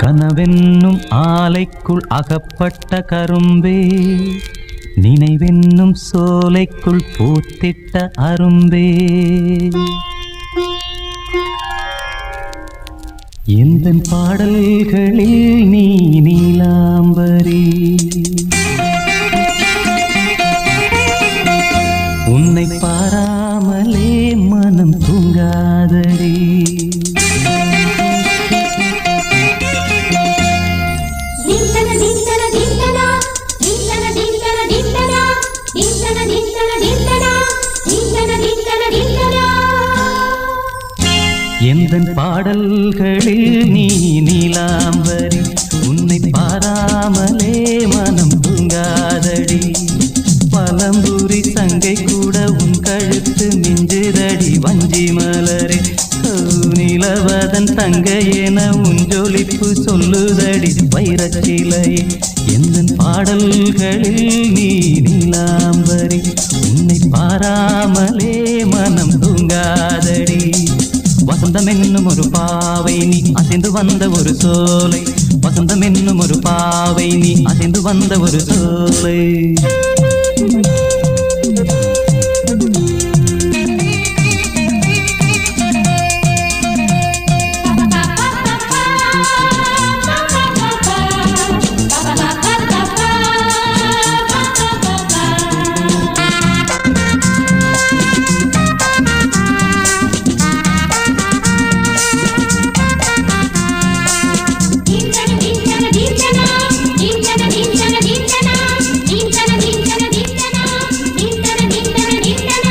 கனவென்னும் ஆலைக்குள் அகப்பட்ட கரும்பே நினைவென்னும் சோலைக்குள் பூத்திட்ட அரும்பே எந்த பாடல்களில் நீ நீலாம்பரி உன்னை பாராமலே மனம் தூங்காதடி దింతన దింతన దింతన దింతన దింతన దింతన దింతన దింతన దింతన దింతన దింతన దింతన எந்த பாடல்களில் நீ நீலாம்பரி உன்னை பாராமலே மனம் தூங்காதடி பழம்புரி சங்கை கூட உன் கழுத்து மிஞ்சுதடி வஞ்சி மலரே ஓ, நிலவதன் தங்கை என உன் ஜொலிப்பு சொல்லுதடி வைரச்சிலையே எந்த பாடல்களில் நீ நீலாம்பரி உன்னை பாராமலே மனம் தூங்காதடி வசந்தம் என்னும் ஒரு பாவை நீ அசைந்து வந்த ஒரு சோலை வசந்தம் என்னும் ஒரு பாவை நீ அசைந்து வந்த ஒரு சோலை దింతన దింతన దింతన దింతన దింతన దింతన దింతన దింతన దింతన దింతన దింతన దింతన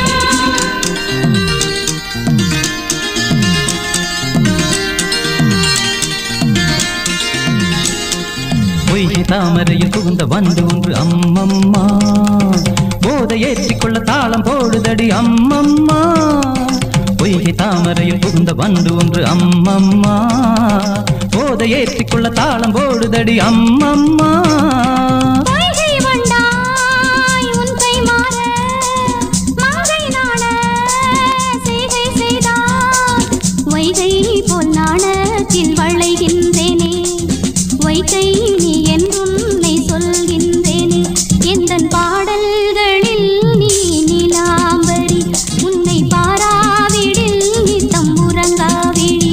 பொய்கை தாமரையில் புகுந்த வண்டு ஒன்று அம்மம்மா போதை ஏற்றிக்கொள்ள தாளம் போடுதடி அம்மம்மா பொய்கை தாமரையில் புகுந்த வண்டு ஒன்று அம்மம்மா போதை ஏற்றிக்கொள்ள தாளம் போடுதடி அம்மம்மா பொய்கை வண்டாய் உன் கை மாற மங்கை நாண செய்கை செய்தார் வைகை போல் நாணத்தில் வளைகின்றேனே வைகை நீ என்றுன்னை சொல்கின்றேனே எந்தன் பாடல்களில் நீ நிலாம்பரி உன்னை பாராவிடில் நித்தம் உறங்காவிழி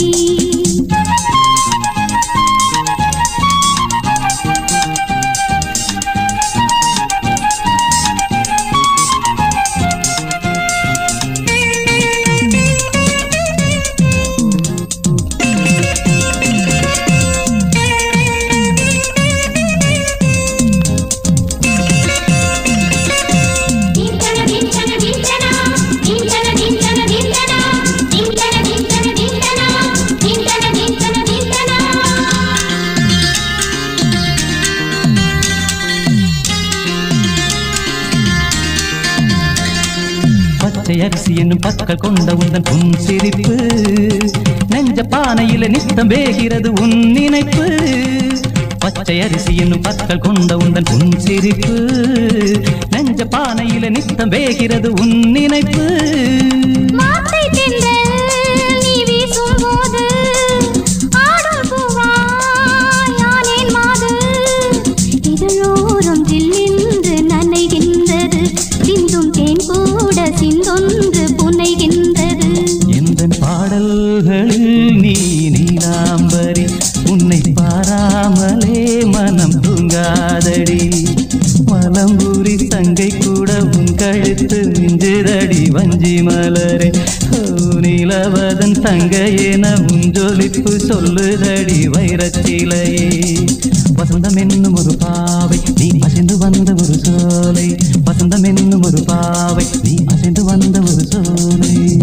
దింతన దింతన దింతన దింతన దింతన దింతన దింతన దింతన దింతన దింతన దింతన దింతన பச்சை அரிசி என்னும் பற்கள் கொண்ட உந்தன் உன் சிரிப்பு நெஞ்ச பானையில நித்தம் வேகிறது உன் நினைப்பு பச்சை அரிசி என்னும் பற்கள் கொண்ட உந்தன் உன் சிரிப்பு நெஞ்ச பானையில நித்தம் வேகிறது உன் நினைப்பு மாத்தை தென்றல் நீ வீசும்போது ஆடும் பூவாய் யானேன் மாது இதழோரம் ஜில்லென்று நனைகின்றது சிந்தும் தேன் கூட சிந்தொன்று புனைகின்றது எந்த பாடல்களில் நீ நீலாம்பரி உன்னை பாராமலே மனம் தூங்காதடி மலம்பூரி சங்கை கூட உன் கழுத்து மிஞ்சுதடி வஞ்சி மலரே ஓ, நிலவதன் தங்கையென உன் ஜொலிப்பு சொல்லுதடி வைரச்சிலையே வசந்தம் என்னும் ஒரு பாவை நீ அசைந்து வந்த ஒரு சோலை வசந்தம் என்னும் ஒரு பாவை நீ அசைந்து வந்த ஒரு சோலை